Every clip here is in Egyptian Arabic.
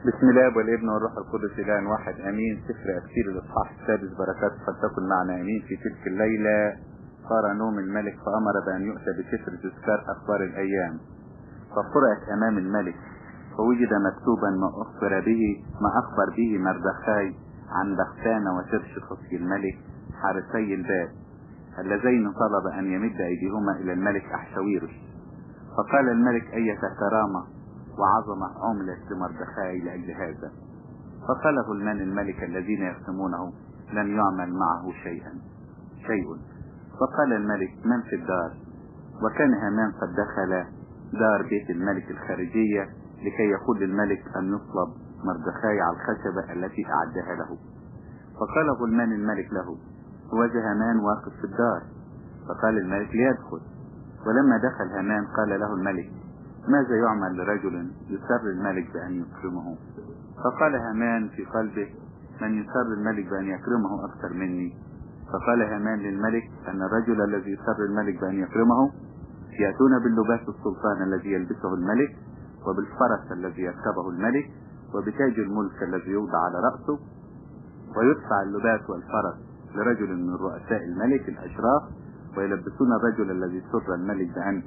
بسم الله والابن والروح القدس الان واحد امين سفر اسير الاصحاح السادس بركات فلتكن معنا امين في تلك الليله صار نوم الملك فامر بان يؤتى بسفر تذكار اخبار الايام فقرأت امام الملك فوجد مكتوبا ما اخبر به ما اخبر به مردخاي عن بختان وترشخصي الملك حارسي الباب اللذين طلب ان يمد ايديهما الى الملك احشويرش فقال الملك اية كرامة وعظمة عملت لمردخاي لأجل هذا فقاله المان الملك الذين يختمونه لم يعمل معه شيئا شيء فقال الملك من في الدار وكان هامان قد دخل دار بيت الملك الخارجية لكي يقول للملك أن يطلب مردخاي على الخشبة التي أعدها له فقال غلمان الملك له وجه هامان واقف في الدار فقال الملك ليدخل ولما دخل هامان قال له الملك ماذا يعمل لرجل يسر الملك بأن يكرمه فقال هامان في قلبه من يسر الملك بأن يكرمه أكثر مني فقال هامان للملك أن الرجل الذي يسر الملك بأن يكرمه يأتون باللباس السلطان الذي يلبسه الملك وبالفرس الذي يركبه الملك وبتاج الملك الذي يوضع على رأسه ويدفع اللباس والفرس لرجل من رؤساء الملك الأشراف ويلبسون الرجل الذي سر الملك بأن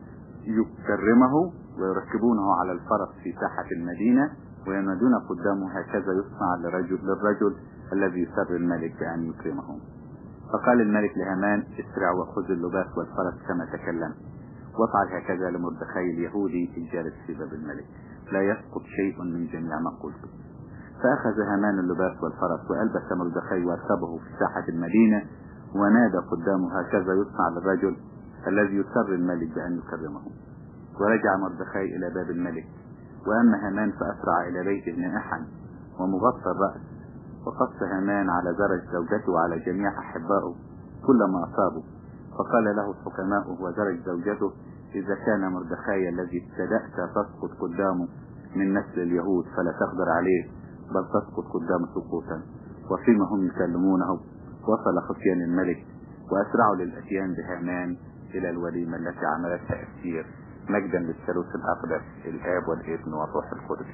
يكرمه ويركبونه على الفرس في ساحة المدينة وينادون قدامه هكذا يصنع لرجل للرجل الذي يسر الملك بأن يكرمه فقال الملك لهامان اسرع وخذ اللباس والفرس كما تكلم وافعل هكذا لمردخي اليهودي الجالس في باب الملك لا يسقط شيء من جميع ما قلته فأخذ هامان اللباس والفرس وألبس مردخي وأركبه في ساحة المدينة ونادى قدامه هكذا يصنع للرجل الذي يسر الملك بأن يكرمه ورجع مردخاي إلى باب الملك وأما هامان فأسرع إلى بيته نائحا ومغطى الرأس وقص هامان على درج زوجته وعلى جميع أحبائه كل ما أصابه فقال له حكماؤه ودرج زوجته إذا كان مردخاي الذي ابتدأت تسقط قدامه من نسل اليهود فلا تقدر عليه بل تسقط قدام سقوطا وفيما هم يكلمونه وصل خصيان الملك وأسرعوا للأتيان بهامان إلى الوليمة التي عملتها أسير مجدا للثالوث الأقدس الآب والابن والروح القدس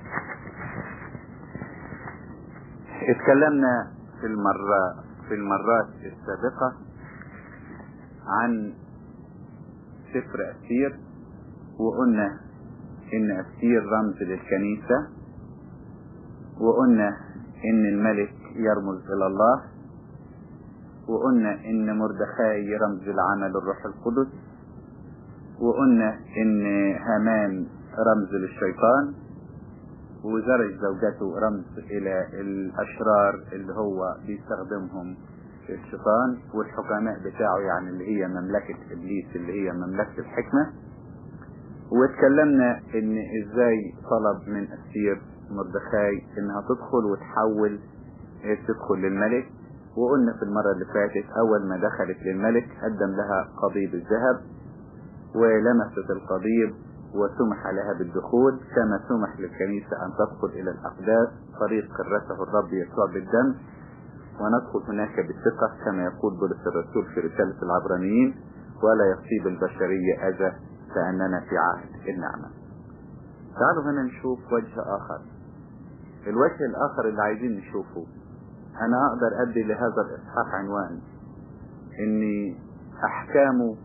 اتكلمنا في المرة في المرات السابقة عن سفر أسير وقلنا إن أسير رمز للكنيسة وقلنا إن الملك يرمز إلى الله وقلنا ان مردخاي رمز العمل الروح القدس وقلنا ان هامان رمز للشيطان وزرج زوجته رمز الى الاشرار اللي هو بيستخدمهم الشيطان والحكماء بتاعه يعني اللي هي مملكة ابليس اللي هي مملكة الحكمة واتكلمنا ان ازاي طلب من اسير مردخاي انها تدخل وتحول تدخل للملك وقلنا في المرة اللي فاتت أول ما دخلت للملك قدم لها قضيب الذهب ولمست القضيب وسمح لها بالدخول كما سمح للكنيسة أن تدخل إلى الأقداس طريق كرسه الرب يسوع بالدم وندخل هناك بالثقة كما يقول بولس الرسول في رسالة العبرانيين ولا يصيب البشرية أذى كأننا في عهد النعمة تعالوا هنا نشوف وجه آخر الوجه الآخر اللي عايزين نشوفه انا اقدر ادي لهذا الاصحاح عنوان ان احكامه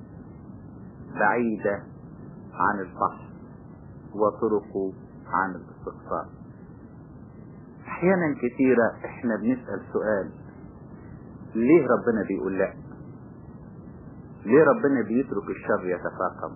بعيدة عن الفحص وطرقه عن الاستقصاء احيانا كثيرة احنا بنسأل سؤال ليه ربنا بيقول لا ليه ربنا بيترك الشر يتفاقم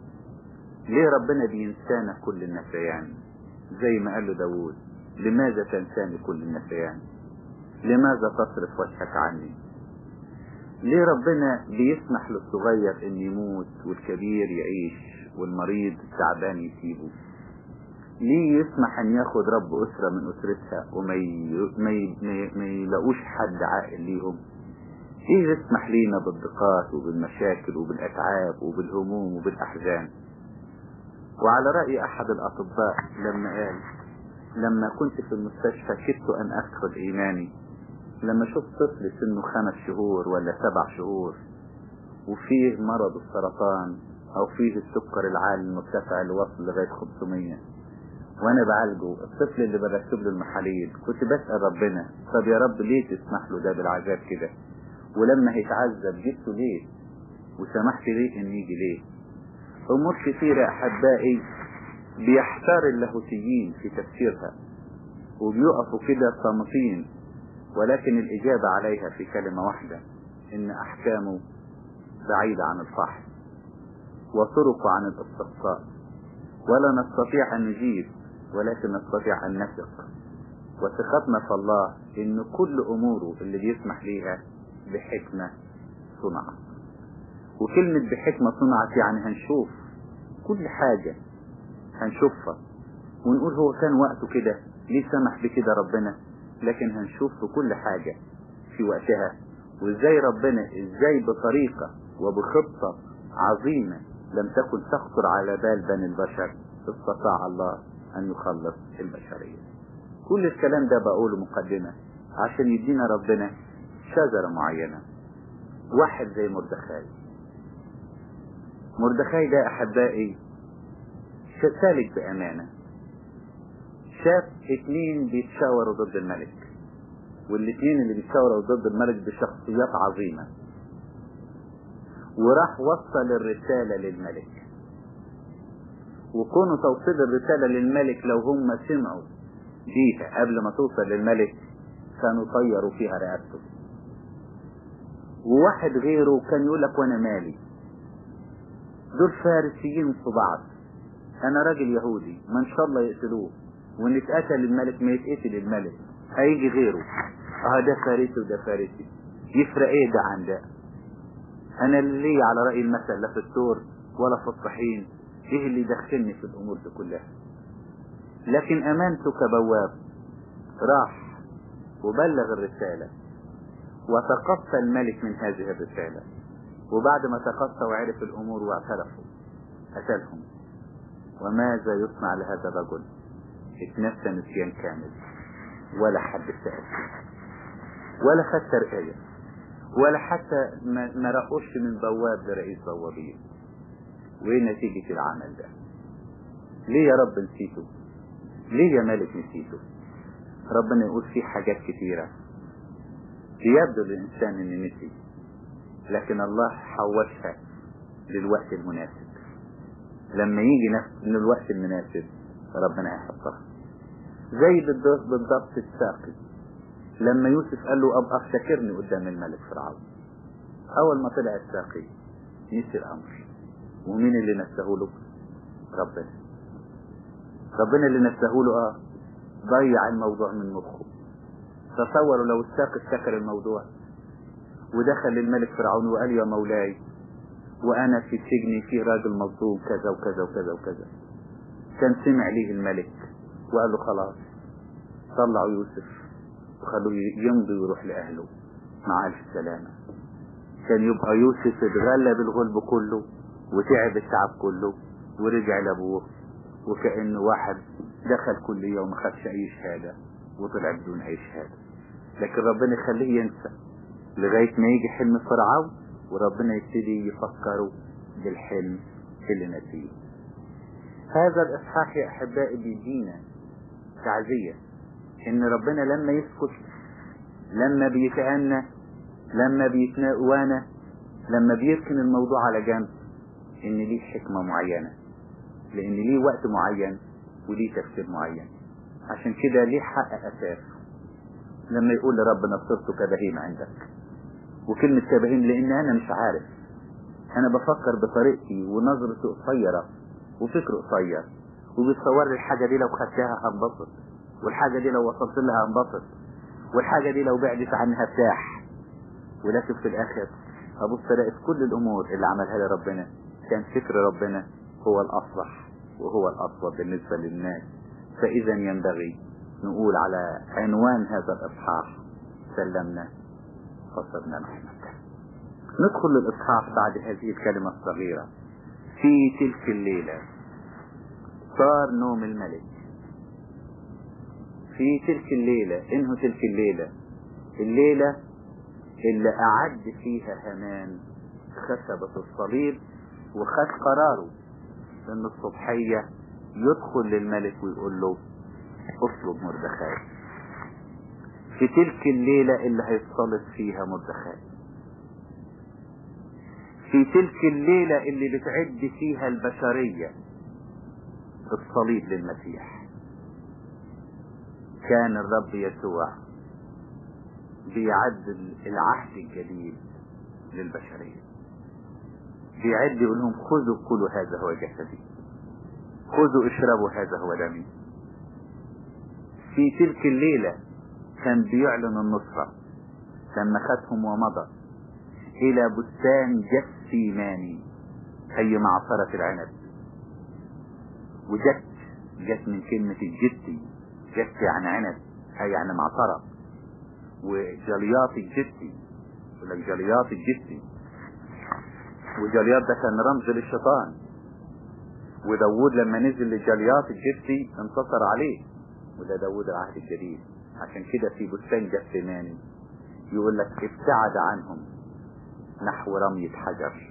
ليه ربنا بينسانا كل النسيان زي ما قال له داود لماذا تنساني كل النسيان لماذا تصرف وجهك عني ليه ربنا بيسمح للصغير ان يموت والكبير يعيش والمريض التعبان يسيبه ليه يسمح ان ياخد رب اسرة من اسرتها وما ي... ما, ي... ما, ي... ما يلاقوش حد عاقل ليهم ايه يسمح لينا بالضيقات وبالمشاكل وبالاتعاب وبالهموم وبالاحزان وعلى رأي احد الاطباء لما قال لما كنت في المستشفى كدت ان افقد ايماني لما شفت طفل سنه خمس شهور ولا سبع شهور وفيه مرض السرطان او فيه السكر العالي المرتفع اللي وصل لغاية 500 وانا بعالجه الطفل اللي بركب له المحاليل كنت بسأل ربنا طب يا رب ليه تسمح له ده بالعذاب كده ولما هيتعذب جبته ليه وسمحت ليه ان يجي ليه امور كثيرة احبائي بيحتار اللاهوتيين في تفسيرها وبيقفوا كده صامتين ولكن الاجابة عليها في كلمة واحدة ان احكامه بعيدة عن الفحص وطرقه عن الاستقصاء ولا نستطيع ان نجيب ولكن نستطيع ان نثق وثقتنا في الله ان كل اموره اللي بيسمح ليها بحكمة صنعت وكلمة بحكمة صنعت يعني هنشوف كل حاجة هنشوفها ونقول هو كان وقته كده ليه سمح بكده ربنا لكن هنشوف في كل حاجة في وقتها وازاي ربنا ازاي بطريقة وبخطة عظيمة لم تكن تخطر على بال بني البشر استطاع الله ان يخلص البشرية كل الكلام ده بقوله مقدمة عشان يدينا ربنا شجرة معينة واحد زي مردخاي مردخاي ده احبائي سالك بامانة شاف اتنين بيتشاوروا ضد الملك والاتنين اللي بيتشاوروا ضد الملك بشخصيات عظيمة وراح وصل الرسالة للملك وكونه توصيل الرسالة للملك لو هم سمعوا بيها قبل ما توصل للملك كانوا طيروا فيها رقبته وواحد غيره كان يقول لك وانا مالي دول فارسيين في بعض انا راجل يهودي ما ان شاء الله يقتلوه وان اتقتل الملك ما يتقتل الملك هيجي غيره اه ده فارسي وده فارسي يفرق ايه ده عن ده انا اللي على رأي المثل لا في الثور ولا في الطحين ايه اللي يدخلني في الامور دي كلها لكن امانته كبواب راح وبلغ الرسالة وتقصى الملك من هذه الرسالة وبعد ما تقصى وعرف الامور واعترفوا قتلهم وماذا يصنع لهذا الرجل اتنسى نسيان كامل ولا حد سأل ولا خد ترقية ولا حتى ما رقوش من بواب لرئيس بوابين وايه نتيجة العمل ده ليه يا رب نسيته ليه يا ملك نسيته ربنا يقول فيه حاجات كتيرة يبدو للإنسان إن نسي لكن الله حوشها للوقت المناسب لما يجي نفس من الوقت المناسب ربنا هيحطها زي بالضبط الساقي لما يوسف قال له أبقى افتكرني قدام الملك فرعون أول ما طلع الساقي نسي الأمر ومين اللي نساه له ربنا ربنا اللي نساه له اه ضيع الموضوع من مخه تصوروا لو الساقي افتكر الموضوع ودخل للملك فرعون وقال يا مولاي وانا في سجني في راجل مظلوم كذا وكذا وكذا وكذا كان سمع ليه الملك وقال له خلاص طلعوا يوسف وخلوه يمضي ويروح لأهله مع ألف سلامة كان يبقى يوسف اتغلى بالغلب كله وتعب التعب كله ورجع لأبوه وكأنه واحد دخل كل يوم ما خدش أي شهادة وطلع بدون أي شهادة لكن ربنا يخليه ينسى لغاية ما يجي حلم فرعون وربنا يبتدي يفكره بالحلم اللي نسيه هذا الإصحاح يا أحبائي بيدينا تعزية إن ربنا لما يسكت لما بيتأنى لما بيتناوانا لما بيركن الموضوع على جنب إن ليه حكمة معينة لأن ليه وقت معين وليه تفسير معين عشان كده ليه حق أساس لما يقول لربنا صرت كبهيم عندك وكلمة كبهيم لأن أنا مش عارف أنا بفكر بطريقتي ونظرتي قصيرة وفكر قصير وبيتصور لي الحاجة دي لو خدتها هنبسط والحاجة دي لو وصلت لها هنبسط والحاجة دي لو بعدت عنها ارتاح ولكن في الآخر أبص ألاقي في كل الأمور اللي عملها لي ربنا كان فكر ربنا هو الأصلح وهو الأصوب بالنسبة للناس فإذا ينبغي نقول على عنوان هذا الإصحاح سلمنا فصرنا نحمد ندخل للإصحاح بعد هذه الكلمة الصغيرة في تلك الليلة صار نوم الملك في تلك الليلة انه تلك الليلة الليلة اللي أعد فيها همان خشبة الصليب وخد قراره ان الصبحية يدخل للملك ويقول له اطلب مردخاي في تلك الليلة اللي هيتصلب فيها مردخاي في تلك الليلة اللي بتعد فيها البشرية الصليب للمسيح كان الرب يسوع بيعد العهد الجديد للبشرية بيعد يقول لهم خذوا كلوا هذا هو جسدي خذوا اشربوا هذا هو دمي في تلك الليلة كان بيعلن النصرة لما خدهم ومضى إلى بستان جسيماني أي معصرة العنب وجت جت من كلمة الجتي جت يعني عنب أي يعني معصرة وجلياط الجتي يقول لك جلياط الجتي وجلياط ده كان رمز للشيطان وداود لما نزل لجلياط الجتي انتصر عليه وده داود العهد الجديد عشان كده في بستان جسيماني يقول لك ابتعد عنهم نحو رمية حجر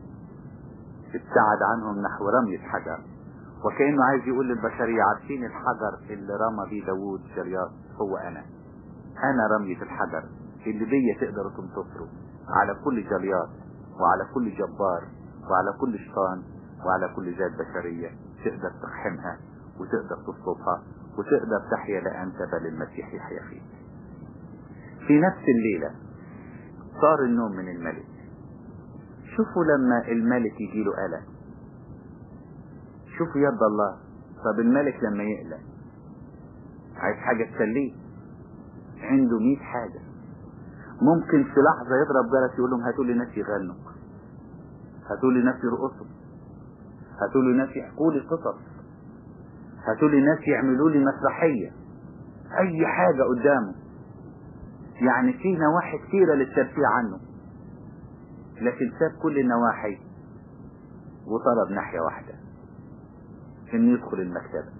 ابتعد عنهم نحو رمية حجر وكأنه عايز يقول للبشرية عارفين الحجر اللي رمى بيه داوود جلياط هو أنا أنا رمية الحجر اللي بيا تقدروا تنتصروا على كل جلياط وعلى كل جبار وعلى كل شيطان وعلى كل ذات بشرية تقدر تقحمها وتقدر تصلبها وتقدر تحيا لأنت بل المسيح يحيا فيك في نفس الليلة صار النوم من الملك شوفوا لما الملك يجي له قلق شوفوا يد الله طب الملك لما يقلق عايز حاجة تسليه عنده مية حاجة ممكن في لحظة يضرب جرس يقول لهم هاتوا لي ناس يغنوا هاتوا لي ناس يرقصوا هاتوا لي ناس يحكوا لي قصص هاتوا لي ناس يعملوا لي مسرحية أي حاجة قدامه يعني في نواحي كثيرة للترفيه عنه لكن ساب كل النواحي وطلب ناحية واحدة انه يدخل المكتبة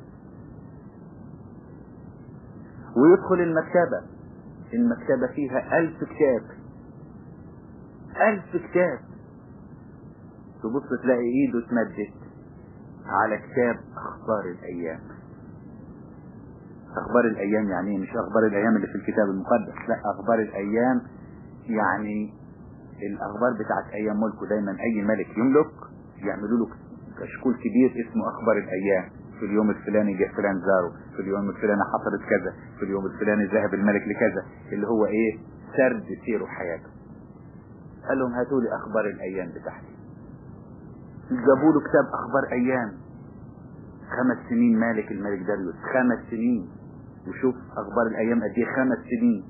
ويدخل المكتبة المكتبة فيها ألف كتاب ألف كتاب تبص تلاقي ايده اتمدت على كتاب اخبار الايام اخبار الايام يعني مش اخبار الايام اللي في الكتاب المقدس لا اخبار الايام يعني الاخبار بتاعت ايام ملكه دايما اي ملك يملك يعملوا له كشكول كبير اسمه اخبار الايام في اليوم الفلاني جه فلان زاره في اليوم الفلاني حصلت كذا في اليوم الفلاني ذهب الملك لكذا اللي هو ايه سرد سيره حياته قال لهم هاتوا لي اخبار الايام بتاعتي جابوا له كتاب اخبار ايام خمس سنين مالك الملك داريوس خمس سنين وشوف اخبار الايام قد ايه خمس سنين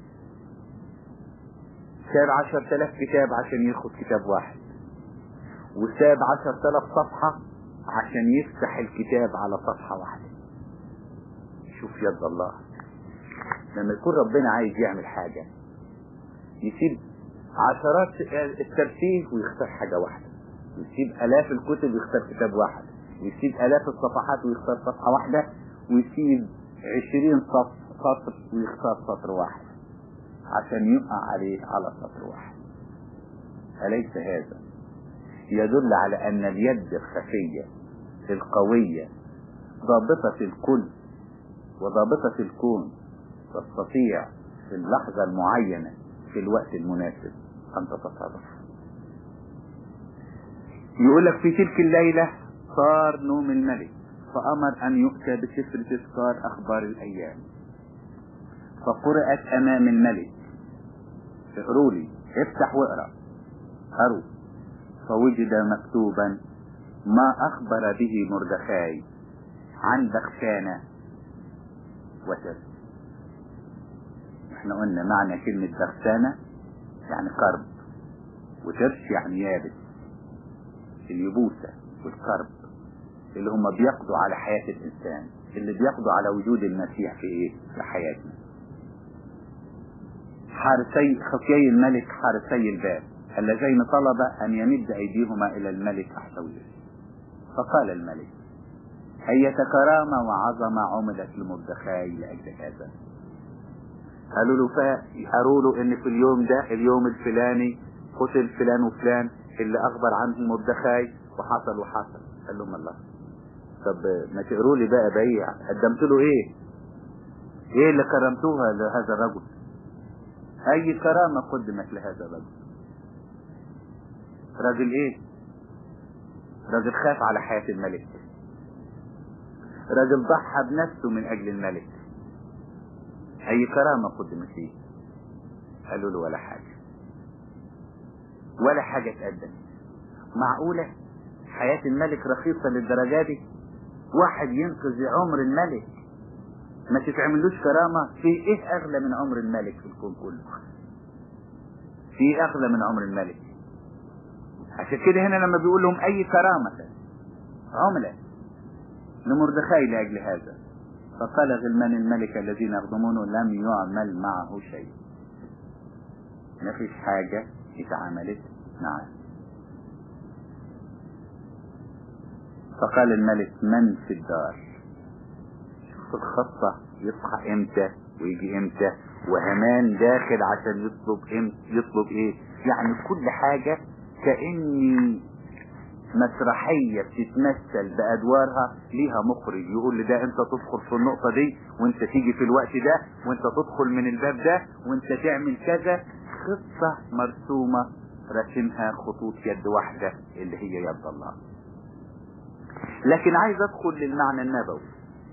ساب عشر تلاف كتاب عشان ياخد كتاب واحد وساب عشر تلاف صفحة عشان يفتح الكتاب على صفحة واحدة شوف يد الله لما يكون ربنا عايز يعمل حاجة يسيب عشرات الترتيب ويختار حاجة واحدة يسيب آلاف الكتب ويختار كتاب واحد ويسيب آلاف الصفحات ويختار صفحة واحدة ويسيب عشرين صف سطر ويختار سطر واحد عشان يقع عليه على سطر واحد أليس هذا يدل على أن اليد الخفية القوية ضابطة الكل وضابطة الكون تستطيع في اللحظة المعينة في الوقت المناسب أن تتصرف يقول لك في تلك الليلة صار نوم الملك فأمر أن يؤتى بسفر تذكار أخبار الأيام فقرأت أمام الملك اقروا لي افتح واقرأ قروا فوجد مكتوبا ما أخبر به مردخاي عن بخشانة وترس احنا قلنا معنى كلمة بخشانة يعني كرب وترس يعني يابس اليبوسة والكرب اللي هم بيقضوا على حياة الإنسان اللي بيقضوا على وجود المسيح في إيه؟ في حياتنا حارسي خفيي الملك حارسي الباب اللذين طلب أن يمد أيديهما إلى الملك أحشويرش فقال الملك أية كرامة وعظمة عملت لمردخاي لأجل هذا قالوا له قالوا له ان في اليوم ده اليوم الفلاني قتل فلان وفلان اللي اخبر عنه مردخاي وحصل وحصل قال لهم الله طب ما تقروا لي بقى بيع قدمت له ايه ايه اللي كرمتوها لهذا الرجل اي كرامة قدمت لهذا الرجل راجل ايه راجل خاف على حياة الملك راجل ضحى بنفسه من اجل الملك اي كرامة قدمت فيه قالوا له ولا حاجة ولا حاجة تقدم معقولة حياة الملك رخيصة للدرجة دي واحد ينقذ عمر الملك ما تتعملوش كرامة في ايه اغلى من عمر الملك في الكون كله في ايه اغلى من عمر الملك عشان كده هنا لما بيقول لهم اي كرامة عملة لمردخاي لاجل هذا فقال غلمان الملك الذين يخدمونه لم يعمل معه شيء ما فيش حاجة اتعملت معه فقال الملك من في الدار شوف الخطة يصحى امتى ويجي امتى وهمان داخل عشان يطلب امتى يطلب ايه يعني كل حاجة كأني مسرحية بتتمثل بأدوارها ليها مخرج يقول لي ده انت تدخل في النقطة دي وانت تيجي في الوقت ده وانت تدخل من الباب ده وانت تعمل كذا قصة مرسومة رسمها خطوط يد واحدة اللي هي يد الله لكن عايز ادخل للمعنى النبوي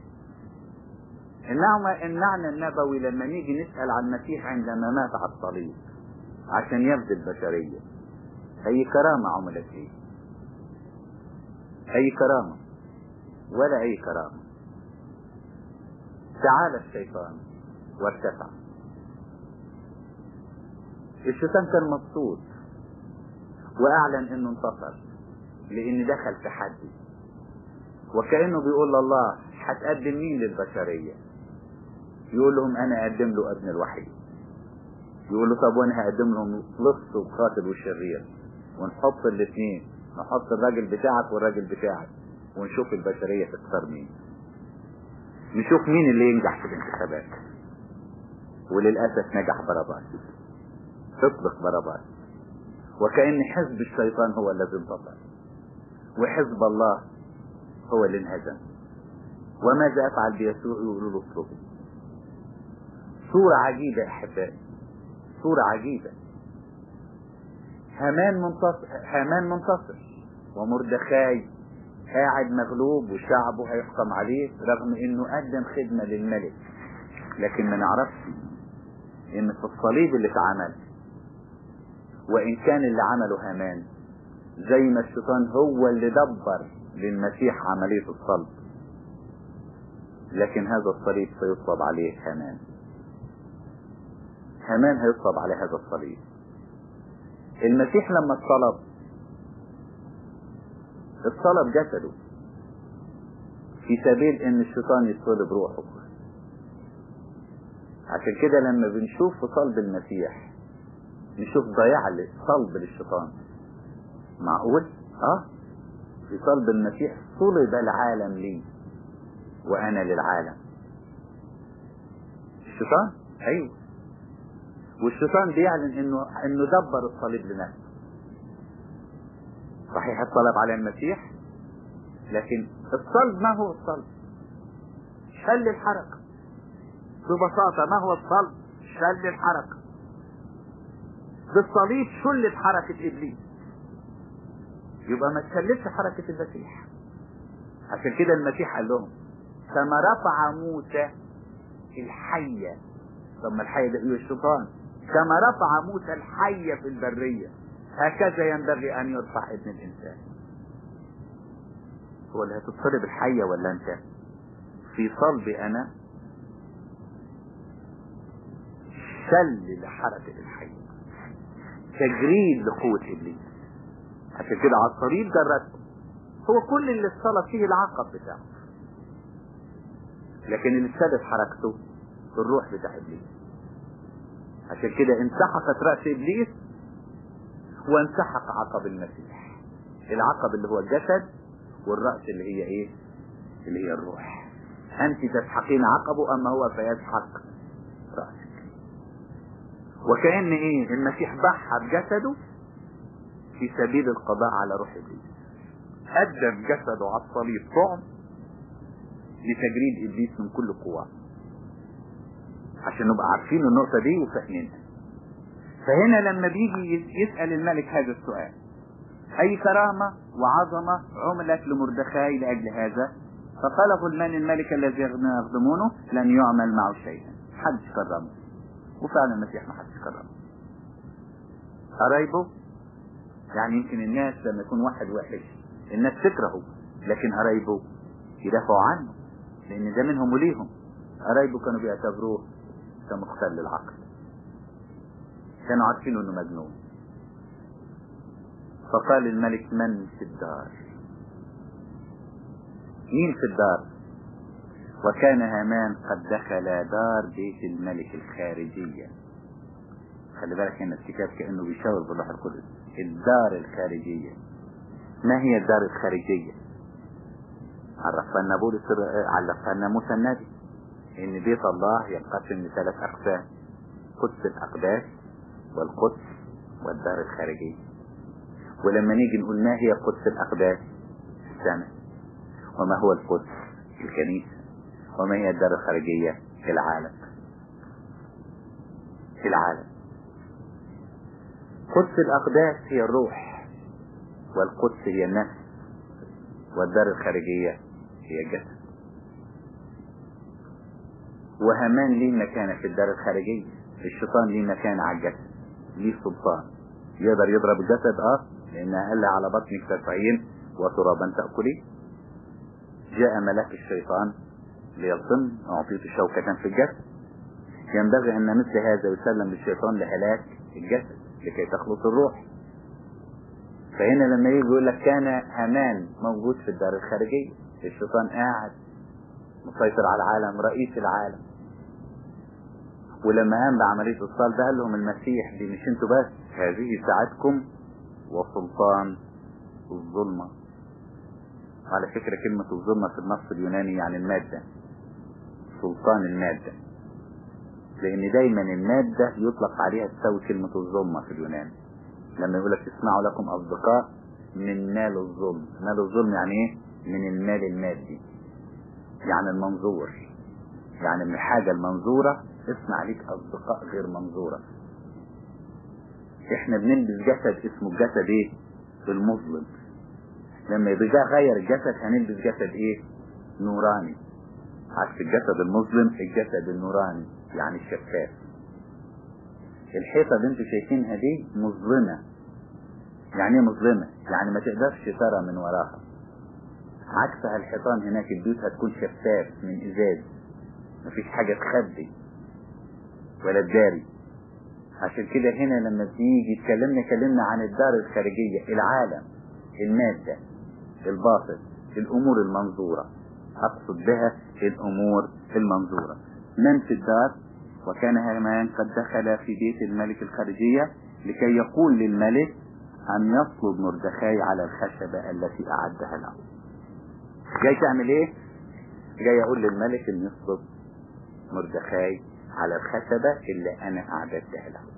النعمة المعنى النبوي لما نيجي نسأل عن المسيح عندما مات على الصليب عشان يفدي البشرية أي كرامة عملت فيه أي كرامة ولا أي كرامة تعالى الشيطان وارتفع الشيطان كان مبسوط وأعلن إنه انتصر لأن دخل تحدي وكأنه بيقول لله هتقدم مين للبشرية يقول لهم أنا أقدم له ابن الوحيد يقول له طب وأنا هقدم لهم لص وقاتل والشرير ونحط الاثنين نحط الراجل بتاعك والراجل بتاعك ونشوف البشرية تختار مين نشوف مين اللي ينجح في الانتخابات وللأسف نجح باراباس تطلق باراباس وكأن حزب الشيطان هو الذي انتصر وحزب الله هو اللي انهزم وماذا افعل بيسوع يقولوا له اطلبوا صورة عجيبة يا احبائي صورة عجيبة هامان منتصر هامان منتصر ومردخاي قاعد مغلوب وشعبه هيحكم عليه رغم انه قدم خدمة للملك لكن ما نعرفش ان في الصليب اللي اتعمل وان كان اللي عمله هامان زي ما الشيطان هو اللي دبر للمسيح عملية الصلب لكن هذا الصليب سيصلب عليه هامان هامان هيصلب على هذا الصليب المسيح لما اتصلب اتصلب جسده في سبيل ان الشيطان يصلب روحه عشان كده لما بنشوف في صلب المسيح نشوف ضياع صلب للشيطان معقول اه في صلب المسيح صلب العالم لي وانا للعالم الشيطان ايوه والشيطان بيعلن انه انه دبر الصليب لنفسه صحيح الطلب على المسيح لكن الصلب ما هو الصلب شل الحركة ببساطة ما هو الصلب شل الحركة بالصليب شلت حركة ابليس يبقى ما تشلتش حركة المسيح عشان كده المسيح قال لهم كما رفع موسى الحية طب ما الحية ده الشيطان كما رفع موسى الحية في البرية هكذا ينبغي ان يرفع ابن الانسان هو اللي هتتصلب الحية ولا انت في صلبي انا شل لحركة الحية تجريد لقوة ابليس عشان كده على الصليب جردته هو كل اللي اتصلب فيه العقب بتاعه لكن اللي شدت حركته الروح بتاع ابليس عشان كده انسحقت رأس ابليس وانسحق عقب المسيح العقب اللي هو الجسد والرأس اللي هي ايه اللي هي الروح انت تسحقين عقبه اما هو فيسحق رأسك وكأن ايه المسيح ضحى بجسده في سبيل القضاء على روح ابليس قدم جسده على الصليب طعم لتجريد ابليس من كل قوة عشان نبقى عارفين النقطة دي وفاهمينها فهنا لما بيجي يسأل الملك هذا السؤال أي كرامة وعظمة عملت لمردخاي لأجل هذا فقال غلمان الملك الذي يخدمونه لن يعمل معه شيئا حدش كرمه وفعلا المسيح ما حدش كرمه قرايبه يعني يمكن الناس لما يكون واحد وحش الناس تكرهه لكن قرايبه يدافعوا عنه لان ده منهم وليهم قرايبه كانوا بيعتبروه كمختل العقل كانوا عارفين انه مجنون فقال الملك من في الدار مين في الدار وكان هامان قد دخل دار بيت الملك الخارجية خلي بالك ان الكتاب كأنه بيشاور بالروح القدس الدار الخارجية ما هي الدار الخارجية عرفنا لنا بولس عرفنا لنا موسى النبي ان بيت الله ينقسم لثلاث اقسام قدس الاقداس والقدس والدار الخارجية ولما نيجي نقول ما هي قدس الاقداس السماء وما هو القدس الكنيسة وما هي الدار الخارجية العالم العالم قدس الأقداس هي الروح والقدس هي النفس والدار الخارجية هي الجسد وهمان ليه مكانة في الدار الخارجية الشيطان ليه مكانة على الجسد ليه سلطان يقدر يضرب الجسد اه لأنها قال على بطنك تسعين وترابا تأكلي جاء ملاك الشيطان ليظن أعطيت شوكة في الجسد ينبغي أن مثل هذا يسلم للشيطان لهلاك الجسد لكي تخلص الروح فهنا لما يجي يقول لك كان هامان موجود في الدار الخارجية الشيطان قاعد مسيطر على العالم رئيس العالم ولما قام بعملية الصلب قال لهم المسيح دي مش انتوا بس هذه ساعتكم وسلطان الظلمة على فكرة كلمة الظلمة في النص اليوناني يعني المادة سلطان المادة لان دايما المادة يطلق عليها تساوي كلمة الظلمة في اليونان لما يقول لك اسمعوا لكم اصدقاء من مال الظلم مال الظلم يعني ايه من المال المادي يعني المنظور يعني من الحاجة المنظورة اسمع ليك اصدقاء غير منظورة احنا بنلبس جسد اسمه الجسد ايه المظلم لما يبقى غير الجسد هنلبس جسد ايه نوراني عكس الجسد المظلم الجسد النوراني يعني الشفاف الحيطة اللي انتوا شايفينها دي مظلمة يعني ايه مظلمة يعني ما تقدرش ترى من وراها عكسها الحيطان هناك البيوت هتكون شفاف من ازاز مفيش حاجة تخبي ولا تداري عشان كده هنا لما بنيجي اتكلمنا اتكلمنا عن الدار الخارجية العالم المادة الباطل الامور المنظورة اقصد بها الامور المنظورة من في الدار وكان هامان قد دخل في بيت الملك الخارجية لكي يقول للملك أن يطلب مردخاي على الخشبة التي أعدها له جاي تعمل ايه جاي اقول للملك ان يطلب مردخاي على الخشبة اللي انا اعددتها له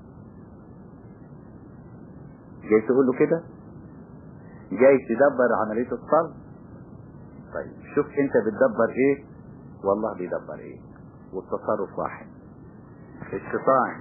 جاي تقول له كده جاي تدبر عملية الصلب طيب شوف انت بتدبر ايه والله بيدبر ايه والتصرف واحد الشيطان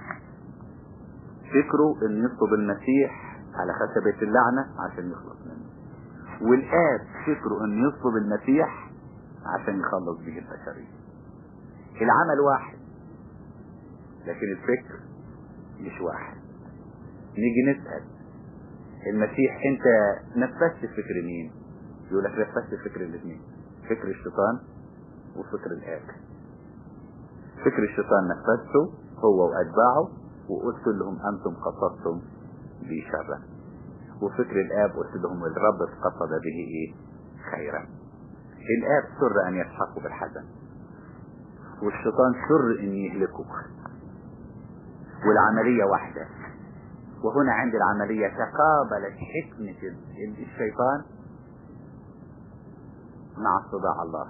فكره ان يطلب المسيح على خشبة اللعنة عشان يخلص منه والآب فكره ان يطلب المسيح عشان يخلص به البشرية العمل واحد لكن الفكر مش واحد نيجي نسأل المسيح انت نفذت فكر مين يقول لك نفذت فكر الاثنين فكر الشيطان وفكر الآب فكر الشيطان نفذته هو وأتباعه وقلت لهم أنتم قصدتم بي شرا وفكر الآب قلت لهم الرب قصد به إيه خيرا الآب سر أن يسحقوا بالحزن والشيطان سر أن يهلكوا والعملية واحدة وهنا عند العملية تقابلت حكمة الشيطان مع صداع الله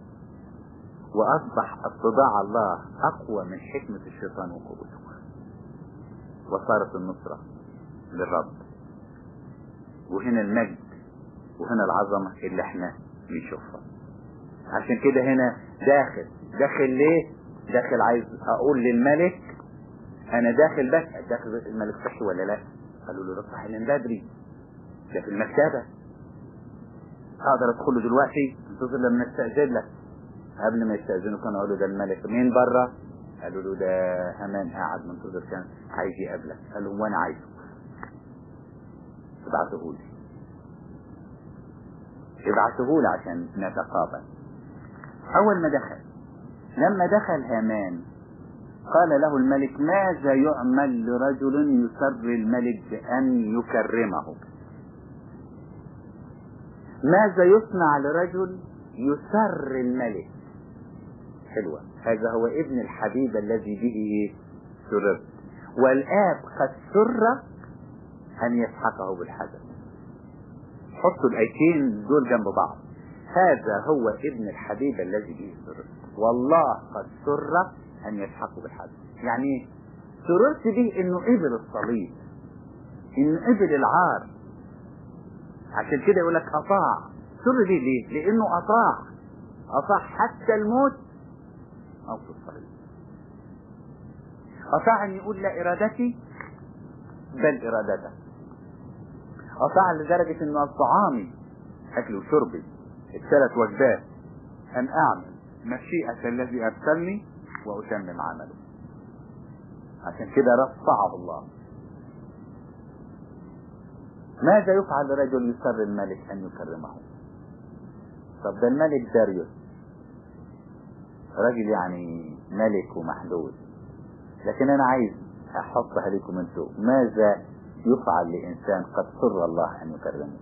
وأصبح اتضاع الله أقوى من حكمة الشيطان وقوته وصارت النصرة للرب وهنا المجد وهنا العظمة اللي احنا بنشوفها عشان كده هنا داخل داخل ليه داخل عايز اقول للملك انا داخل بس داخل بيت الملك صحي ولا لا قالوا له ده صحي من بدري ده في المكتبة اقدر ادخله دلوقتي انتظر لما استأذن لك قبل ما يستأذنوا كانوا قالوا ده الملك مين بره قالوا له ده همان قاعد منتظر كان عايز يقابلك قال له وانا عايزه ابعته لي ابعته لي عشان نتقابل اول ما دخل لما دخل هامان قال له الملك ماذا يعمل لرجل يسر الملك بأن يكرمه ماذا يصنع لرجل يسر الملك حلوة هذا هو ابن الحبيب الذي به سررت والآب قد سر أن يسحقه بالحجر حطوا الآيتين دول جنب بعض هذا هو ابن الحبيب الذي به سررت والله قد سر أن يسحقه بالحجر يعني ايه؟ سررت به انه قبل الصليب انه قبل العار عشان كده يقول لك اطاع سر به ليه لانه اطاع اطاع حتى الموت او في الصليب اطاع ان يقول لا ارادتي بل ارادته اطاع لدرجة انه طعامي اكل وشربي الثلاث وجبات ان اعمل مشيئة الذي ارسلني واتمم عمله عشان كده رفعه الله ماذا يفعل لرجل يسر الملك ان يكرمه طب ده الملك داريوس راجل يعني ملك ومحدود لكن انا عايز احطها لكم انتم ماذا يفعل لانسان قد سر الله ان يكرمه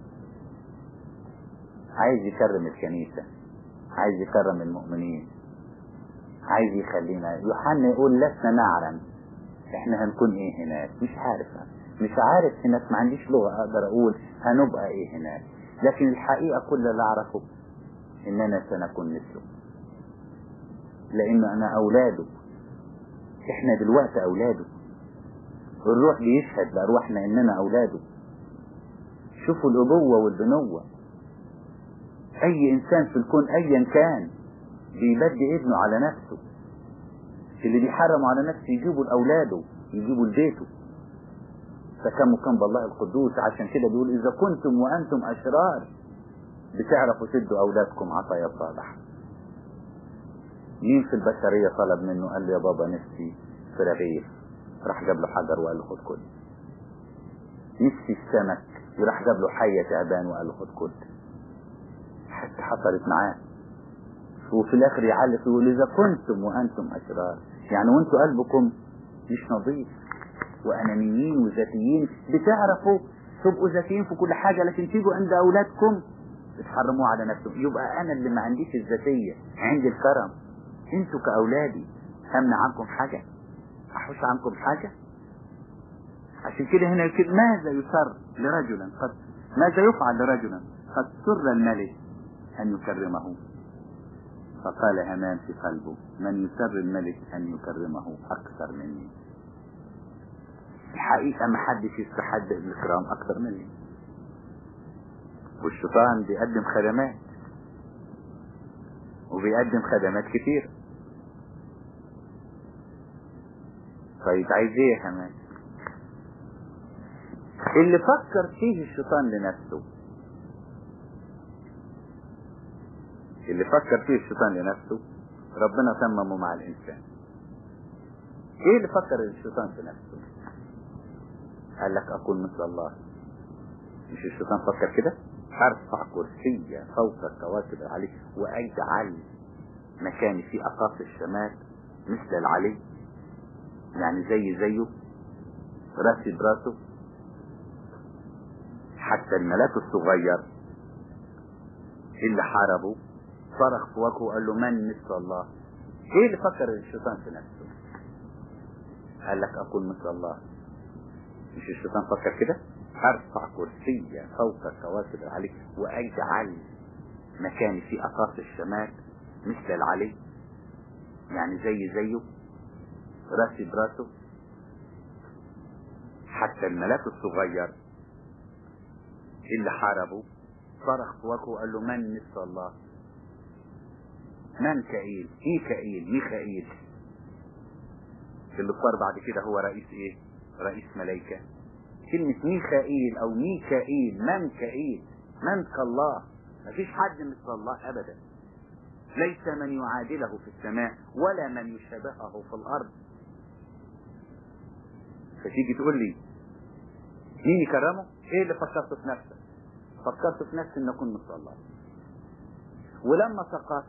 عايز يكرم الكنيسة عايز يكرم المؤمنين عايز يخلينا يوحنا يقول لسنا نعلم احنا هنكون ايه هناك مش عارف مش عارف هناك ما عنديش لغة اقدر اقول هنبقى ايه هناك لكن الحقيقة كل اللي اعرفه اننا سنكون مثله لان انا اولاده احنا دلوقتي اولاده الروح بيشهد بارواحنا اننا اولاده شوفوا الابوة والبنوة اي انسان في الكون ايا كان بيبدي ابنه على نفسه اللي بيحرموا على نفسه يجيبوا لاولاده يجيبوا لبيته فكم كم بالله القدوس عشان كده بيقول اذا كنتم وانتم اشرار بتعرفوا تدوا اولادكم عطايا صالحه مين في البشرية طلب منه قال له يا بابا نفسي في رغيف راح جاب له حجر وقال له خد كل نفسي السمك وراح جاب له حية تعبان وقال له خد كل حتى حصلت معاه وفي الاخر يعلق يقول اذا كنتم وانتم اشرار يعني وانتوا قلبكم مش نظيف وانانيين وذاتيين بتعرفوا تبقوا ذاتيين في كل حاجة لكن تيجوا عند اولادكم بتحرموه على نفسهم يبقى انا اللي ما عنديش الذاتية عندي الكرم انتوا كاولادي همنع عنكم حاجة احوش عنكم حاجة عشان كده هنا يقول ماذا يسر لرجلا قد ماذا يفعل لرجلا قد سر الملك ان يكرمه فقال همان في قلبه من يسر الملك ان يكرمه اكثر مني الحقيقة ما حدش يستحق الإكرام أكثر مني والشيطان بيقدم خدمات وبيقدم خدمات كتير طيب عايز ايه يا كمان اللي فكر فيه الشيطان لنفسه اللي فكر فيه الشيطان لنفسه ربنا تممه مع الانسان ايه اللي فكر الشيطان في نفسه قال لك اكون مثل الله مش الشيطان فكر كده ارفع كرسي فوق الكواكب العلي واجعل مكاني في اقاصي الشمال مثل العلي يعني زي زيه راسي براسه حتى الملاك الصغير اللي حاربه صرخ في وجهه وقال له من مثل الله ايه اللي فكر الشيطان في نفسه قال لك اكون مثل الله مش الشيطان فكر كده ارفع كرسي فوق الكواكب العلي واجعل مكاني في اقاصي الشمال مثل العلي يعني زي زيه راسي براسه حتى الملاك الصغير اللي حاربه صرخ في وجهه وقال له من مثل الله منكائيل ميكائيل ميخائيل اللي صار بعد كده هو رئيس ايه رئيس ملائكة كلمة ميخائيل او ميكائيل منكائيل من كالله مفيش حد مثل الله ابدا ليس من يعادله في السماء ولا من يشابهه في الارض فتيجي تقول لي مين يكرمه ايه اللي فكرته في نفسك فكرت في نفسي ان اكون مثل الله ولما سقطت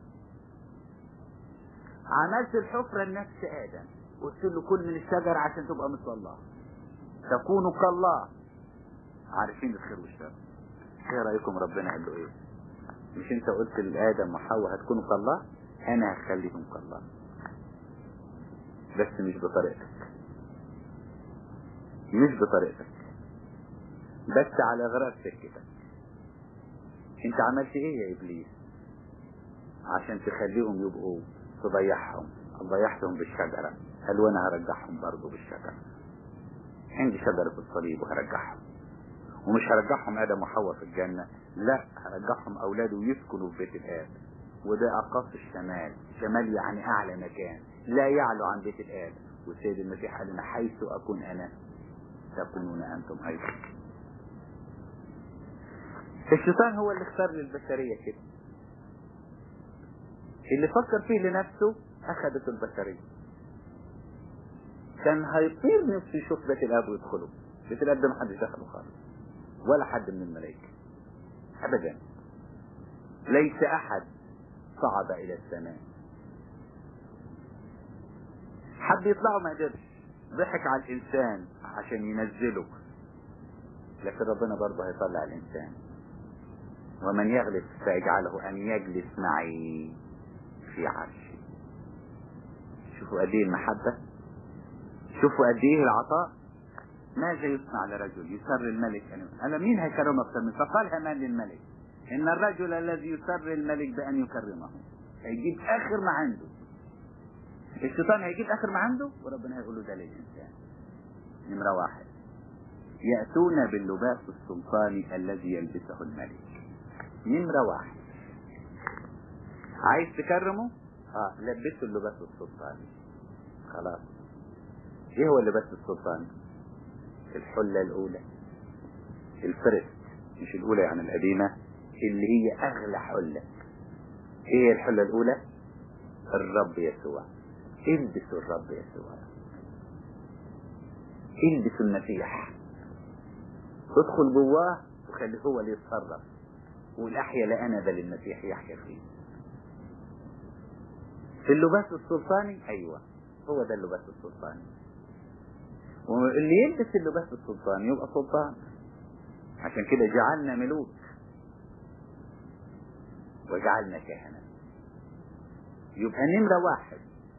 عملت الحفرة لنفس ادم قلت له كل من الشجر عشان تبقى مثل الله تكونوا كالله عارفين الخير والشر ايه رايكم ربنا قال له ايه مش انت قلت لادم وحواء هتكونوا كالله انا هخليهم كالله بس مش بطريقتك مش بطريقتك بس على غرار سكتك انت عملت ايه يا ابليس عشان تخليهم يبقوا تضيعهم ضيعتهم بالشجرة قال وانا هرجعهم برضه بالشجرة عندي شجرة الصليب وهرجعهم ومش هرجعهم ادم وحواء في الجنة لا هرجعهم اولاده ويسكنوا في بيت الاب وده اقاص الشمال شمال يعني اعلى مكان لا يعلو عن بيت الاب والسيد المسيح قال لنا حيث اكون انا تكونون انتم ايضا الشيطان هو اللي اختار للبشرية كده اللي فكر فيه لنفسه اخذت البشرية كان هيطير نفسه يشوف بيت الاب ويدخله بيت الاب ده محدش دخله خالص ولا حد من الملائكة ابدا ليس احد صعد الى السماء حد يطلعه ما قدرش ضحك على الانسان عشان ينزله لكن ربنا برضه هيطلع الانسان ومن يغلب فيجعله ان يجلس معي في عرشي شوفوا قد ايه المحبة شوفوا قد ايه العطاء ماذا يصنع لرجل يسر الملك أنا مين هيكرمه أكثر من فقال همان للملك إن الرجل الذي يسر الملك بأن يكرمه هيجيب آخر ما عنده الشيطان هيجيب آخر ما عنده وربنا هيقول له ده للإنسان نمرة واحد يأتون باللباس السلطاني الذي يلبسه الملك نمرة واحد عايز تكرمه اه لبسه اللباس السلطاني خلاص ايه هو اللباس السلطاني الحلة الاولى الفرست مش الاولى يعني القديمة اللي هي اغلى حلة ايه الحلة الاولى الرب يسوع البسوا الرب يسوع البسوا المسيح ادخل جواه وخليه هو اللي يتصرف والاحيا لا انا بل المسيح يحيا فيه في اللباس السلطاني ايوه هو ده اللباس السلطاني واللي يلبس اللباس السلطاني يبقى سلطان عشان كده جعلنا ملوك وجعلنا كهنة يبقى نمرة واحد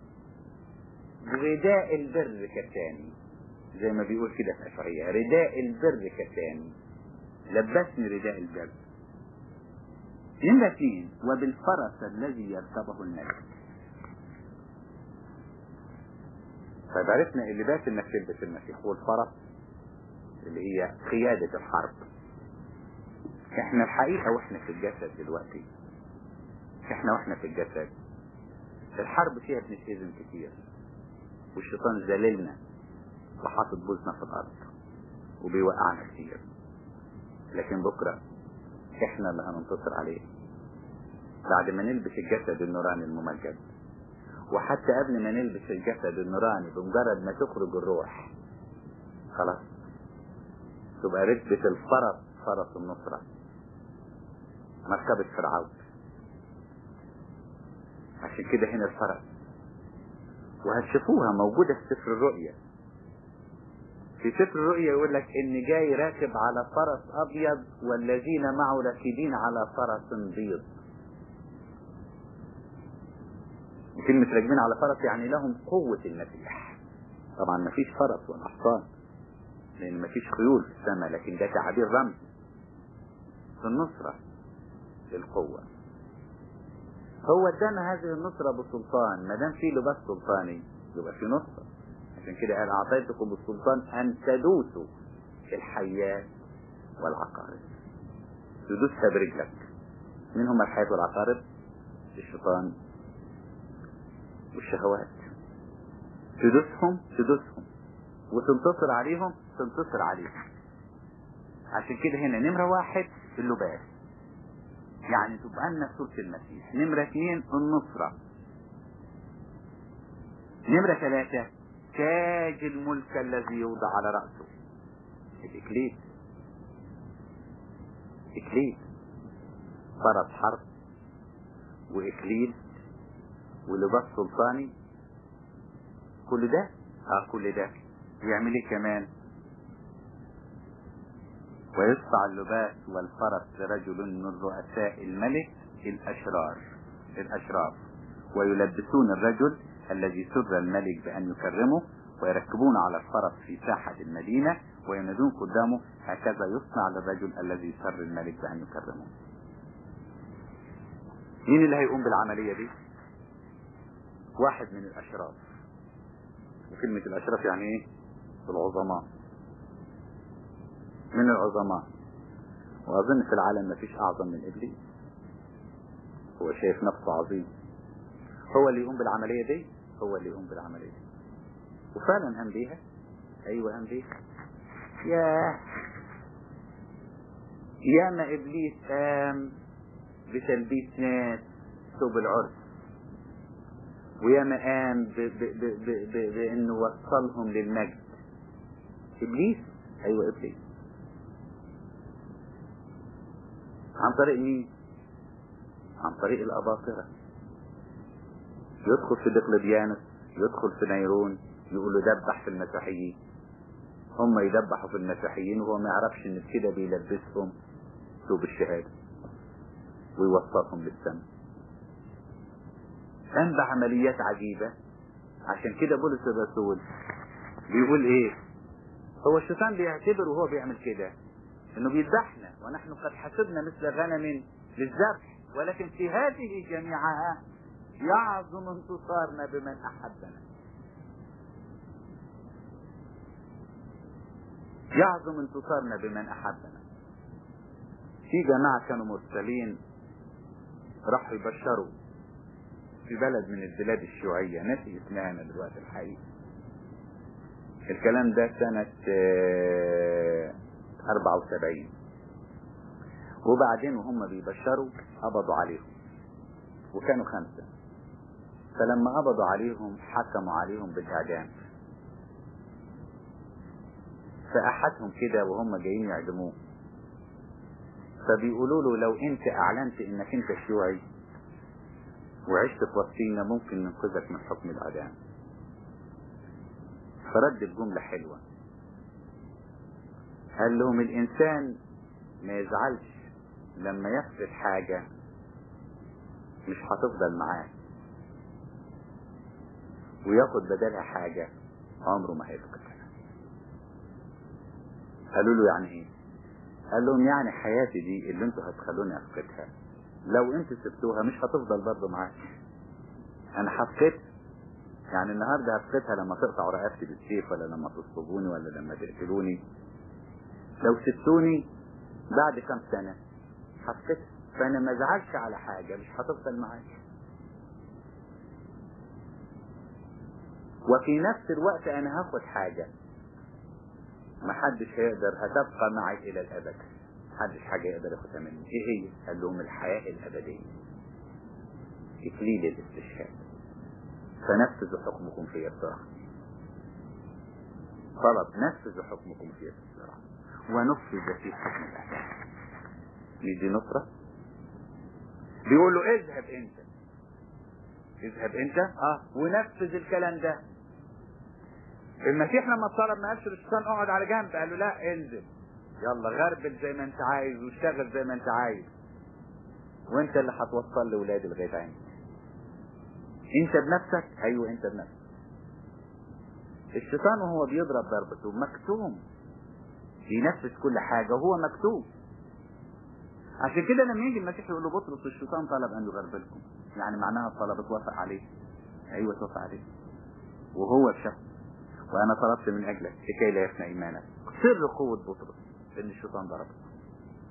رداء البر كتاني زي ما بيقول كده في أشعية رداء البر كتاني لبسني رداء البر نمرة اثنين وبالفرس الذي يركبه الملك طيب عرفنا اللباس انك تلبس المسيح والفرس اللي هي قيادة الحرب احنا الحقيقة واحنا في الجسد دلوقتي احنا واحنا في الجسد الحرب فيها بنتهزم كتير والشيطان ذللنا وحاطط بوزنا في الارض وبيوقعنا كتير لكن بكرة احنا اللي هننتصر عليه بعد ما نلبس الجسد النوراني الممجد وحتى قبل ما نلبس الجسد النوراني بمجرد ما تخرج الروح خلاص تبقى ركبة الفرس فرس النصرة مركبة فرعون عشان كده هنا الفرس وهتشوفوها موجودة في سفر الرؤيا في سفر الرؤيا يقول لك ان جاي راكب على فرس ابيض والذين معه راكبين على فرس بيض كلمة راكبين على فرس يعني لهم قوة المسيح طبعا ما فيش فرس ولا حصان لان ما فيش خيول في السماء لكن ده تعبير رمز في النصرة للقوة هو ادانا هذه النصرة بسلطان ما دام في لباس سلطاني يبقى في نصرة عشان كده قال اعطيتكم بالسلطان ان تدوسوا الحيات والعقارب تدوسها برجلك مين هم الحيات والعقارب الشيطان والشهوات تدوسهم تدوسهم وتنتصر عليهم تنتصر عليهم عشان كده هنا نمرة واحد اللباس يعني تبقى لنا صورة المسيح نمرة اثنين النصرة نمرة ثلاثة تاج الملك الذي يوضع على رأسه الإكليل إكليل فرس حرب وإكليل ولباس سلطاني كل ده اه كل ده يعمل ايه كمان ويصفع اللباس والفرس لرجل من رؤساء الملك الأشرار الأشراف ويلبسون الرجل الذي سر الملك بأن يكرمه ويركبون على الفرس في ساحة المدينة وينادون قدامه هكذا يصنع للرجل الذي سر الملك بأن يكرمه مين اللي هيقوم بالعملية دي واحد من الأشراف وكلمة الأشراف يعني ايه العظماء من العظماء وأظن في العالم ما فيش أعظم من إبليس هو شايف نفسه عظيم هو اللي يقوم بالعملية دي هو اللي يقوم بالعملية دي وفعلا قام بيها أيوة قام بيها يا ياما إبليس قام بتلبيس ناس ثوب العرس وياما قام ب- ب- ب- ب- ب- بانه وصلهم للمجد ابليس ايوه ابليس عن طريق مين عن طريق الاباطره يدخل في دقلديانوس يدخل في نيرون يقول له دبح في المسيحيين هم يدبحوا في المسيحيين وهو ما يعرفش ان كده بيلبسهم ثوب الشهاده ويوصلهم للسماء قام بعمليات عجيبة عشان كده بولس الرسول بيقول ايه هو الشيطان بيعتبر وهو بيعمل كده انه بيذبحنا ونحن قد حسبنا مثل غنم للذبح ولكن في هذه جميعها يعظم انتصارنا بمن احبنا يعظم انتصارنا بمن احبنا في جماعة كانوا مرسلين راحوا يبشروا في بلد من البلاد الشيوعية ناسي اسمها انا دلوقتي الحقيقة الكلام ده سنة آه، 74 وبعدين وهم بيبشروا قبضوا عليهم وكانوا خمسة فلما قبضوا عليهم حكموا عليهم بالإعدام فأحدهم كده وهم جايين يعدموه فبيقولوا له لو انت اعلنت انك انت شيوعي وعشت في وسطينا ممكن ننقذك من حكم الاعدام فرد بجملة حلوة قال لهم الانسان ما يزعلش لما يفقد حاجة مش هتفضل معاه وياخد بدلها حاجة عمره ما هيفقدها قالوا له يعني ايه قال لهم يعني حياتي دي اللي انتوا هتخلوني افقدها لو انتوا سبتوها مش هتفضل برضه معاكي انا هفقدها يعني النهارده هفقدها لما تقطعوا رقبتي بالسيف ولا لما تصلبوني ولا لما تقتلوني لو سبتوني بعد كام سنة هفقدها فانا ما ازعلش على حاجة مش هتفضل معايا وفي نفس الوقت انا هاخد حاجة محدش هيقدر هتبقى معي الى الابد محدش حاجة يقدر ياخدها مني ايه هي قال لهم الحياة الابدية اكليل الاستشهاد فنفذوا حكمكم في الصراحة طلب نفذوا حكمكم في الصراحة ونفذ في حكم الاحداث مش دي نصرة بيقول له اذهب انت اذهب انت اه ونفذ الكلام ده المسيح لما طلب ما قالش للشيطان اقعد على جنب قال له لا انزل يلا غربل زي ما انت عايز واشتغل زي ما انت عايز وانت اللي هتوصل لاولادي لغايه عندي انت بنفسك ايوه انت بنفسك الشيطان وهو بيضرب ضربته مكتوم بينفذ كل حاجة وهو مكتوب عشان كده لما يجي المسيح يقول له بطرس الشيطان طلب ان يغربلكم يعني معناها الطلب اتوافق عليه ايوه اتوافق عليه وهو بشخص وانا طلبت من اجلك لكي لا يفنى ايمانك سر قوة بطرس ان الشيطان ضربه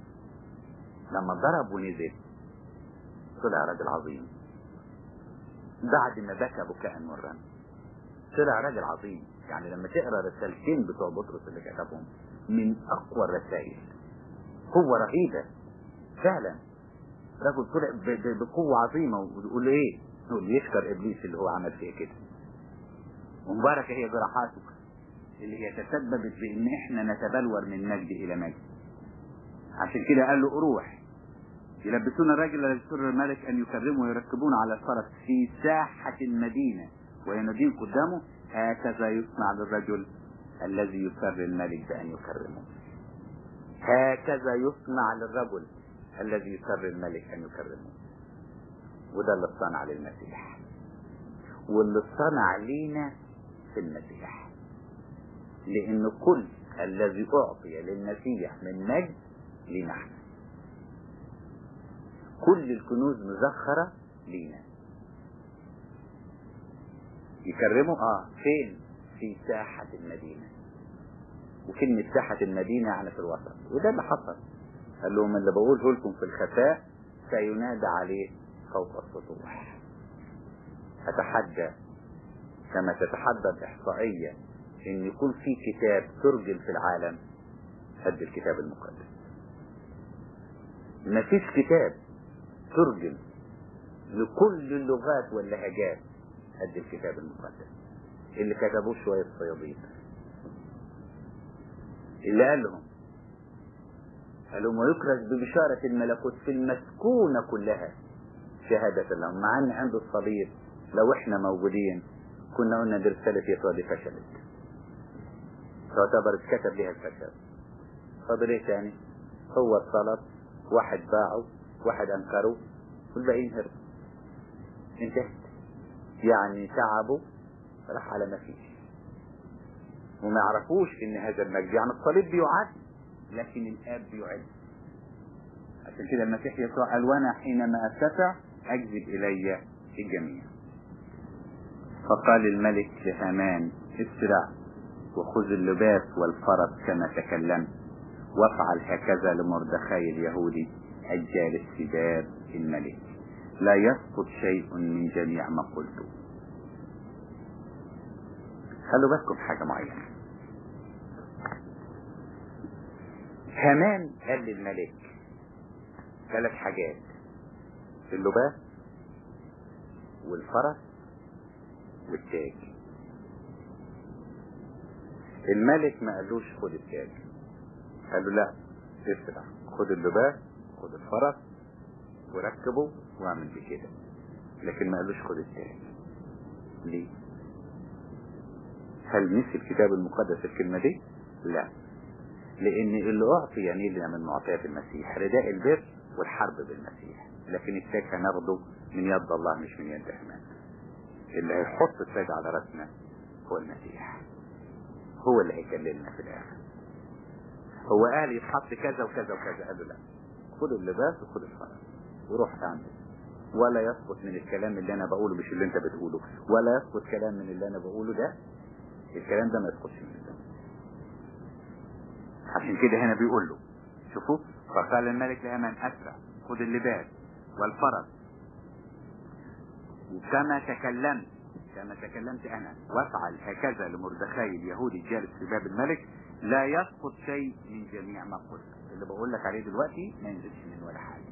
لما ضرب ونزل طلع راجل عظيم بعد ما بكى بكاء مرا طلع راجل عظيم يعني لما تقرا رسالتين بتوع بطرس اللي كتبهم من اقوى الرسائل قوة رهيبة فعلا رجل طلع ب- ب- بقوة عظيمة ويقول ايه يقول يشكر ابليس اللي هو عمل فيه كده ومباركة هي جراحاته اللي هي تسببت بان احنا نتبلور من مجد الى مجد عشان كده قال له روح يلبسون الرجل الذي سر الملك ان يكرمه ويركبون على الفرس في ساحة المدينة وينادين قدامه هكذا يصنع للرجل الذي يسر الملك بان يكرمه هكذا يصنع للرجل الذي يسر الملك ان يكرمه وده اللي صنع للمسيح واللي صنع لينا في المسيح لان كل الذي اعطي للمسيح من مجد لينا احنا كل الكنوز مزخرة لينا يكرمه اه فين في ساحة المدينة وكلمة ساحة المدينة يعني في الوسط وده اللي حصل قال لهم اللي بقوله لكم في الخفاء سينادى عليه فوق السطوح أتحدى كما تتحدى الإحصائية إن يكون في كتاب ترجم في العالم قد الكتاب المقدس مفيش كتاب ترجم لكل اللغات واللهجات قد الكتاب المقدس اللي كتبوه شوية صيادين اللي قال لهم قال لهم ويكرز ببشارة الملكوت في المسكونة كلها شهادة لهم مع ان عند الصليب لو احنا موجودين كنا قلنا دي رسالة يسوع دي فشلت تعتبر اتكتب لها الفشل فاضل ايه تاني هو الطلب واحد باعه واحد انكره والباقيين هربوا انتهت يعني تعبوا راح على ما فيش وما يعرفوش ان هذا المجد يعني الصليب بيعد لكن الاب بيعد عشان كده المسيح يسوع قال وانا حينما اتسع اجذب الي الجميع فقال الملك لهامان اسرع وخذ اللباس والفرس كما تكلمت وافعل هكذا لمردخاي اليهودي الجالس في باب الملك لا يسقط شيء من جميع ما قلته خلوا بالكم حاجة معينة هامان قال للملك ثلاث حاجات اللباس والفرس والتاج الملك ما قالوش خد التاج قال له لا اسرع خد اللباس خد الفرس وركبه واعمل بكده لكن ما قالوش خد التاج ليه هل نسي الكتاب المقدس الكلمة دي لا لان اللي اعطي ينيلنا من معطيات المسيح رداء البر والحرب بالمسيح لكن التاج هناخده من يد الله مش من يد حمان اللي هيحط التاج على راسنا هو المسيح هو اللي هيكلمنا في الاخر هو قال يتحط كذا وكذا وكذا قال له لا خد اللباس وخد الفرس وروح اعمل ولا يسقط من الكلام اللي انا بقوله مش اللي انت بتقوله ولا يسقط كلام من اللي انا بقوله ده الكلام ده ما يسقطش من الدم عشان كده هنا بيقول له شوفوا فقال الملك لهامان اسرع خد اللباس والفرس وكما تكلمت كما تكلمت انا وافعل هكذا لمردخاي اليهودي الجالس في باب الملك لا يسقط شيء من جميع ما قلت اللي بقول لك عليه دلوقتي ما ينزلش من ولا حاجه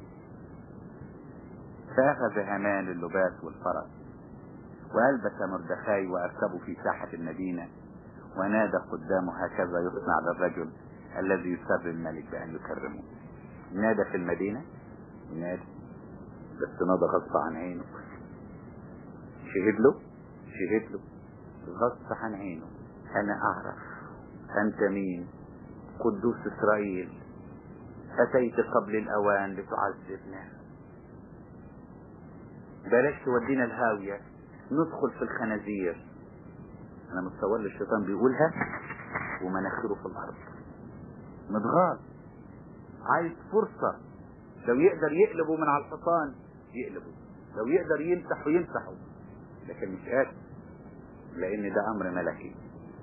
فاخذ هامان اللباس والفرس والبس مردخاي واركبوا في ساحه المدينه ونادى قدامه هكذا يصنع للرجل الذي يسر الملك بان يكرمه نادى في المدينه نادى بس نادى غصب عن عينه شهد له شهد له غصب عن عينه انا اعرف انت مين قدوس اسرائيل اتيت قبل الاوان لتعذبنا بلاش تودينا الهاوية ندخل في الخنازير انا متصور لي الشيطان بيقولها ومناخيره في الارض متغاظ عايز فرصة لو يقدر يقلبه من على الحصان يقلبه لو يقدر يمسحه يمسحه لكن مش قادر لان ده امر ملكي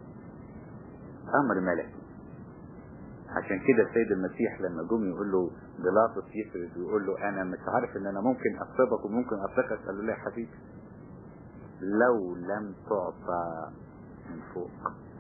امر ملكي عشان كده السيد المسيح لما جم يقول له بيلاطس يفرد ويقول له انا مش عارف ان انا ممكن اصيبك وممكن اطلقك قال له لا يا حبيبي لو لم تعطى من فوق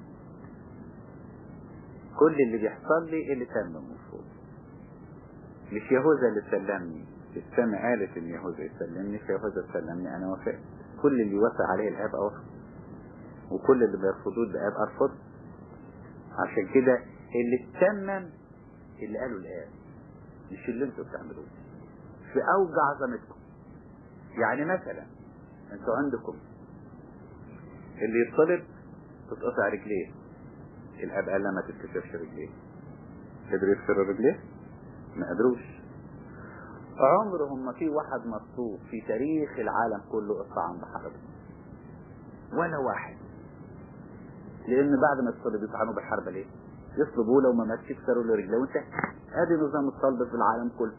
كل اللي بيحصل لي اللي تم من فوق مش يهوذا اللي سلمني السماء قالت ان يهوذا يسلمني فيهوذا سلمني انا وافقت كل اللي يوافق عليه الاب اوافق وكل اللي بيرفضوه الاب ارفض عشان كده اللي اتمم اللي قاله الاب مش اللي انتوا بتعملوه في اوجع عظمتكم يعني مثلا انتوا عندكم اللي يطلب تتقطع رجليه الاب قال لا ما تتكسرش رجليه قدروا يكسروا رجليه ما قدروش عمرهم ما في واحد مصروف في تاريخ العالم كله قطع عن بحرب ولا واحد لان بعد ما الصلب يطعنوا بالحرب ليه يصلبوه لو ما ماتش يكسروا له رجله وانت ادي نظام الصلب في العالم كله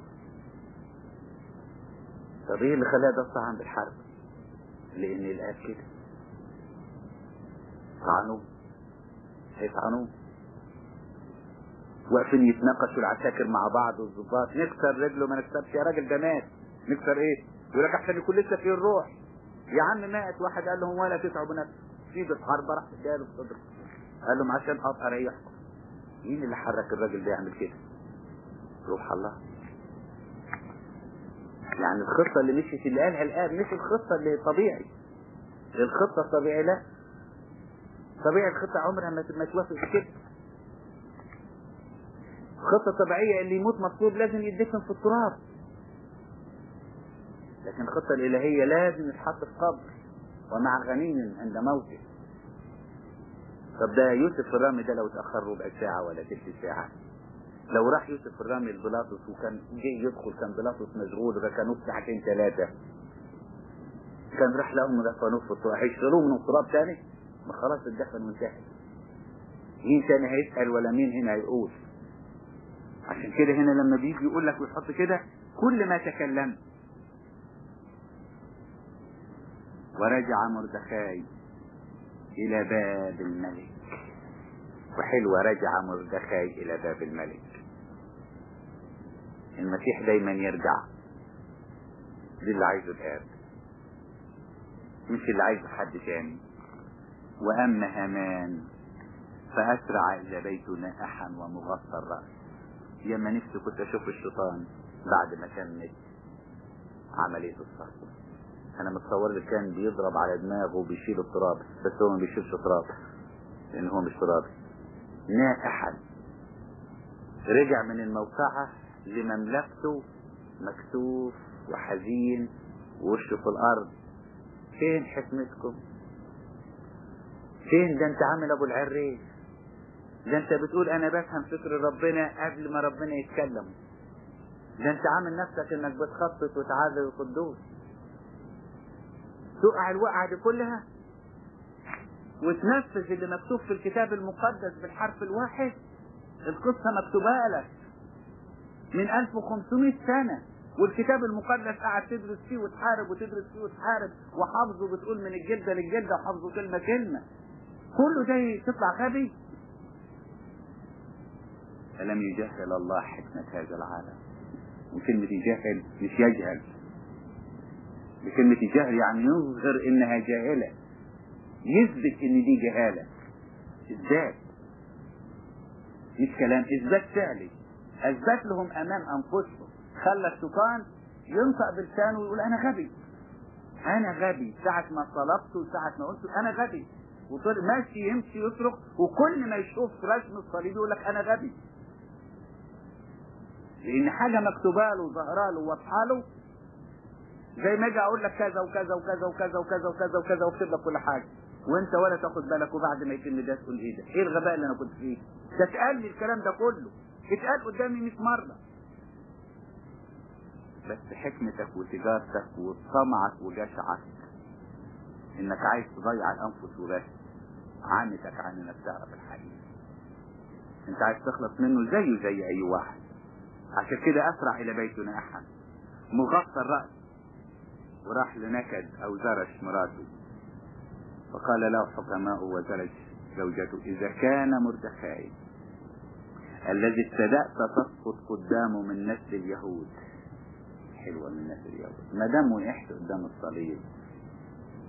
طب ايه اللي خلاه ده عن بالحرب لان الاب كده طعنوه هيطعنوه واقفين يتناقشوا العساكر مع بعض والظباط نكسر رجله ما نكسرش يا راجل ده مات نكسر ايه يقول لك احسن يكون لسه فيه الروح يا عم مات واحد قال لهم ولا تتعبوا نفسكم سيب الحرب راح اداله في صدره قال لهم عشان اقطع اريحكم مين اللي حرك الراجل ده يعمل كده روح الله يعني الخطة اللي مشيت اللي قالها الآن مش الخطة اللي طبيعي الخطة الطبيعي لا طبيعي الخطة عمرها ما ما توافق كده الخطة الطبيعية اللي يموت مطلوب لازم يدفن في التراب لكن الخطة الإلهية لازم يتحط في قبر ومع غني عند موته طب ده يوسف الرامي ده لو اتأخر ربع ساعة ولا تلت ساعة لو راح يوسف الرامي لبيلاطس وكان جه يدخل كان بيلاطس مشغول ركنوه ساعتين ثلاثة كان راح لهم دفنوه في التراب هيشغلوه من التراب تاني ما خلاص اتدفن وانتهى مين تاني هيسأل ولا مين هنا هيقول عشان كده هنا لما بيجي يقول لك ويحط كده كل ما تكلمت ورجع مردخاي إلى باب الملك وحلوة رجع مردخاي إلى باب الملك المسيح دايما يرجع دي اللي عايزه الآب مش اللي عايزه حد تاني وأما هامان فأسرع إلى بيته نائحا ومغطى الرأس ياما نفسي كنت أشوف الشيطان بعد ما تمت عملية الصرف أنا متصور لي كان بيضرب على دماغه وبيشيل التراب بس هو ما بيشيلش تراب لأن هو مش ترابي نائحا رجع من الموقعة لمملكته مكسوف وحزين ووشه في الأرض فين حكمتكم فين ده انت عامل ابو العريس ده انت بتقول انا بفهم فكر ربنا قبل ما ربنا يتكلم ده انت عامل نفسك انك بتخطط وتعادل القدوس تقع الوقعة دي كلها وتنفذ اللي مكتوب في الكتاب المقدس بالحرف الواحد القصة مكتوبة لك من 1500 سنة والكتاب المقدس قاعد تدرس فيه وتحارب وتدرس فيه وتحارب وحافظه بتقول من الجلدة للجلدة وحافظه كلمة كلمة كله ده تطلع غبي ألم يجهل الله حكمة هذا العالم وكلمة يجهل مش يجهل بكلمة جهل يعني يظهر انها جاهلة يثبت ان دي جهالة اثبات مش كلام اثبات فعلي اثبت لهم امام انفسهم خلى الشيطان ينطق بلسانه ويقول انا غبي انا غبي ساعة ما طلبت وساعة ما قلت انا غبي وطلع ماشي يمشي يصرخ وكل ما يشوف رسم الصليب يقول لك انا غبي لان حاجة مكتوبة له وظهرها له وواضحة له زي ما اجي اقول لك كذا وكذا وكذا وكذا وكذا وكذا وكذا واكتب لك كل حاجه وانت ولا تاخد بالك وبعد ما يتم ده تقول ايه ده؟ ايه الغباء اللي انا كنت فيه؟ ده اتقال لي الكلام ده كله اتقال قدامي 100 مره بس حكمتك وتجارتك وطمعك وجشعك انك عايز تضيع الانفس وبس عانتك عن انك تعرف الحقيقه انت عايز تخلص منه زيه زي اي واحد عشان كده اسرع الى بيته ناحا مغطى الراس وراح لنكد او زرش مراته فقال له حكماء وزرج زوجته اذا كان مردخاي الذي ابتدأت تسقط قدامه من نسل اليهود حلوة من نسل اليهود ما دام وقعت قدام الصليب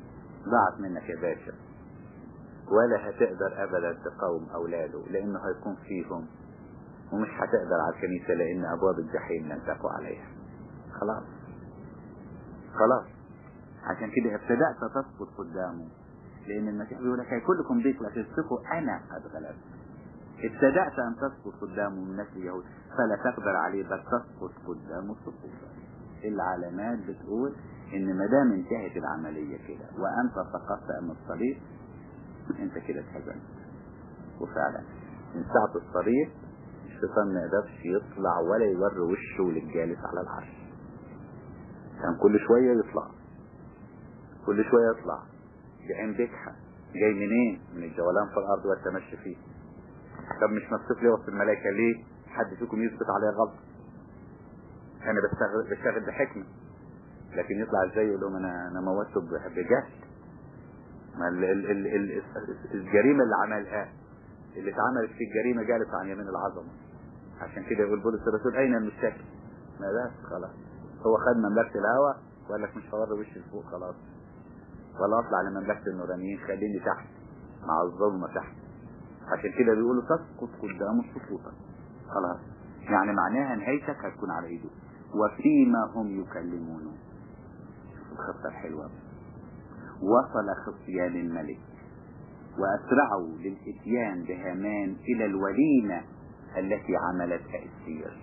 ضاعت منك يا باشا ولا هتقدر ابدا تقاوم اولاده لانه هيكون فيهم ومش هتقدر على الكنيسة لان ابواب الجحيم لن تقوى عليها خلاص خلاص عشان كده ابتدأت تسقط قدامه لان المسيح بيقول لك هي كلكم ضيق لا تسقطوا انا قد غلبت ابتدأت ان تسقط قدامه من نسل اليهود فلا تقدر عليه بل تسقط قدامه سقوطا العلامات بتقول ان ما دام انتهت العملية كده وانت سقطت امام الصليب انت كده اتهزمت وفعلا من ساعة الصليب الشيطان ما يقدرش يطلع ولا يوري وشه للجالس على العرش كان كل شوية يطلع كل شوية يطلع جعين بكحة جاي منين من الجولان في الارض والتمشي فيه طب مش مكتوب لي وسط الملائكة ليه حد فيكم يثبت عليا غلط انا بشتغل بشتغل بحكمة لكن يطلع ازاي يقول لهم انا انا موته بجهل ما ال ال ال ال الجريمة اللي عملها اللي اتعملت في الجريمة جالس عن يمين العظمة عشان كده يقول بولس الرسول اين المشتكي ما بس خلاص هو خد مملكة الهوى وقال لك مش هوري وشي لفوق خلاص ولا اطلع لمملكة النورانيين خليني تحت مع الظلمة تحت عشان كده بيقولوا تسقط قدامه سقوطا خلاص يعني معناها نهايتك هتكون على ايده وفيما هم يكلمونه الخطة الحلوة وصل خصيان الملك وأسرعوا للإتيان بهامان إلى الوليمة التي عملتها استير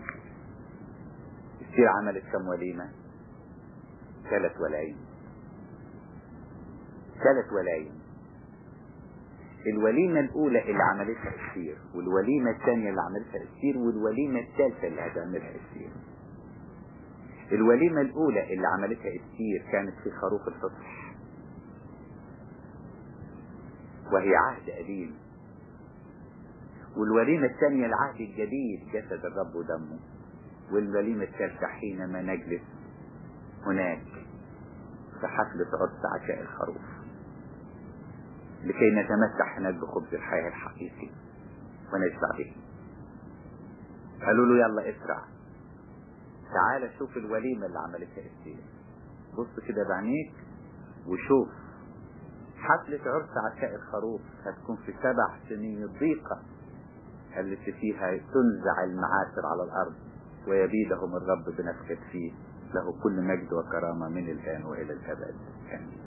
استير عملت كم وليمة ثلاث ولايم ثلاث ولايم الوليمة الأولى اللي عملتها استير والوليمة الثانية اللي عملتها استير والوليمة الثالثة اللي هتعملها استير الوليمة الأولى اللي عملتها استير كانت في خروف الفصح وهي عهد قديم والوليمة الثانية العهد الجديد جسد الرب ودمه والوليمة الثالثة حينما نجلس هناك في حفلة عرس عشاء الخروف لكي نتمتع هناك بخبز الحياة الحقيقي ونشبع به قالوا له يلا اسرع تعال شوف الوليمة اللي عملتها استير بص كده بعينيك وشوف حفلة عرس عشاء الخروف هتكون في سبع سنين الضيقة التي فيها تنزع المعاشر على الأرض ويبيدهم الرب بنفخة فيه له كل مجد وكرامة من الآن وإلى الأبد آمين